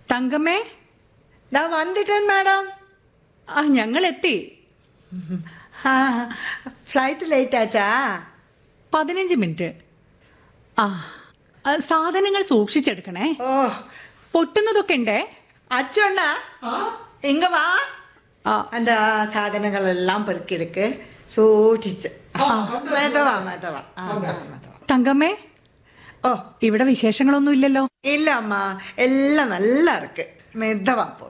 തങ്കമ്മേ ദാ വന്നിട്ടൻ മാഡം ആ ഞങ്ങൾ എത്തി ആ ഫ്ലൈറ്റ് ലേറ്റ് ആച്ചാ പതിനഞ്ച് മിനിറ്റ് ആ ആ, സാധനങ്ങൾ സൂക്ഷിച്ചെടുക്കണേ ഓ പൊട്ടുന്നതൊക്കെ ഉണ്ടേ അച്ഛണ്ണ ഇങ്ങ വാ ആ அந்த സാധനങ്ങളെല്ലാം പെറുക്കിയെടുക്ക് സൂക്ഷിച്ച് മെതവാ മെതവാ ആ, ആ, മെതവാ. തങ്കമ്മേ ഓ ഇവിടെ വിശേഷങ്ങളൊന്നും ഇല്ലല്ലോ ഇല്ല അമ്മ എല്ലാം നല്ല ഇருக்கு മെതവാ പോ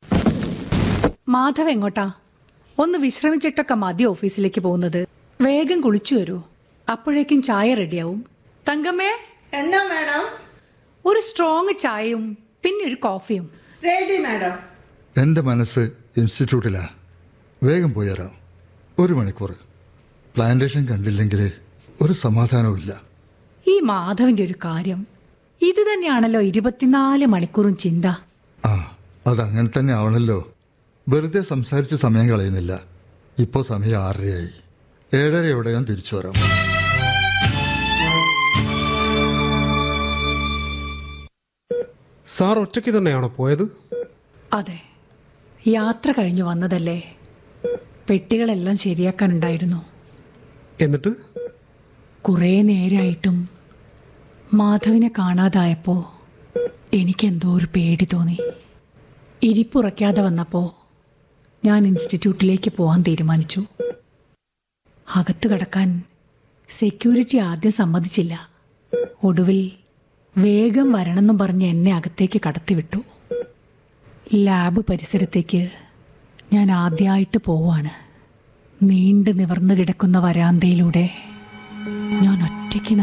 മാധവ് എങ്ങോട്ടാ ഒന്ന് വിശ്രമിച്ചിട്ടൊക്കെ മതി ഓഫീസിലേക്ക് പോകുന്നത് വേഗം കുളിച്ചു വരൂ അപ്പോഴേക്കും ചായ റെഡിയാവും തങ്കമ്മേ എന്നാ മാഡം ഒരു സ്ട്രോങ് ചായയും പിന്നെ ഒരു കോഫിയും റെഡി മാഡം എൻ്റെ മനസ്സ് ഇൻസ്റ്റിറ്റ്യൂട്ടിലാ വേഗം പോയരാം ഒരു മണിക്കൂർ പ്ലാന്റേഷൻ കണ്ടില്ലെങ്കിൽ ഒരു സമാധാനവും ഈ മാധവിന്റെ ഒരു കാര്യം ഇത് തന്നെയാണല്ലോ ഇരുപത്തിനാല് മണിക്കൂറും ചിന്ത ആ അതങ്ങനെ തന്നെ ആവണല്ലോ വെറുതെ സംസാരിച്ച് സമയം കളയുന്നില്ല ഇപ്പോൾ സമയം ആറരയായി ഏഴരയോടെ ഞാൻ തിരിച്ചു വരാം സാർ ഒറ്റയ്ക്ക് തന്നെയാണോ പോയത് അതെ യാത്ര കഴിഞ്ഞു വന്നതല്ലേ പെട്ടികളെല്ലാം ശരിയാക്കാനുണ്ടായിരുന്നു എന്നിട്ട് കുറേ നേരമായിട്ടും മാധവിനെ കാണാതായപ്പോൾ എനിക്കെന്തോ ഒരു പേടി തോന്നി ഇരിപ്പുറയ്ക്കാതെ വന്നപ്പോൾ ഞാൻ ഇൻസ്റ്റിറ്റ്യൂട്ടിലേക്ക് പോകാൻ തീരുമാനിച്ചു അകത്ത് കടക്കാൻ സെക്യൂരിറ്റി ആദ്യം സമ്മതിച്ചില്ല ഒടുവിൽ വേഗം വരണമെന്നും പറഞ്ഞ് എന്നെ അകത്തേക്ക് കടത്തിവിട്ടു ലാബ് പരിസരത്തേക്ക് ഞാൻ ആദ്യമായിട്ട് പോവാണ് നീണ്ടു നിവർന്നു കിടക്കുന്ന വരാന്തയിലൂടെ ഞാൻ ഒറ്റയ്ക്ക്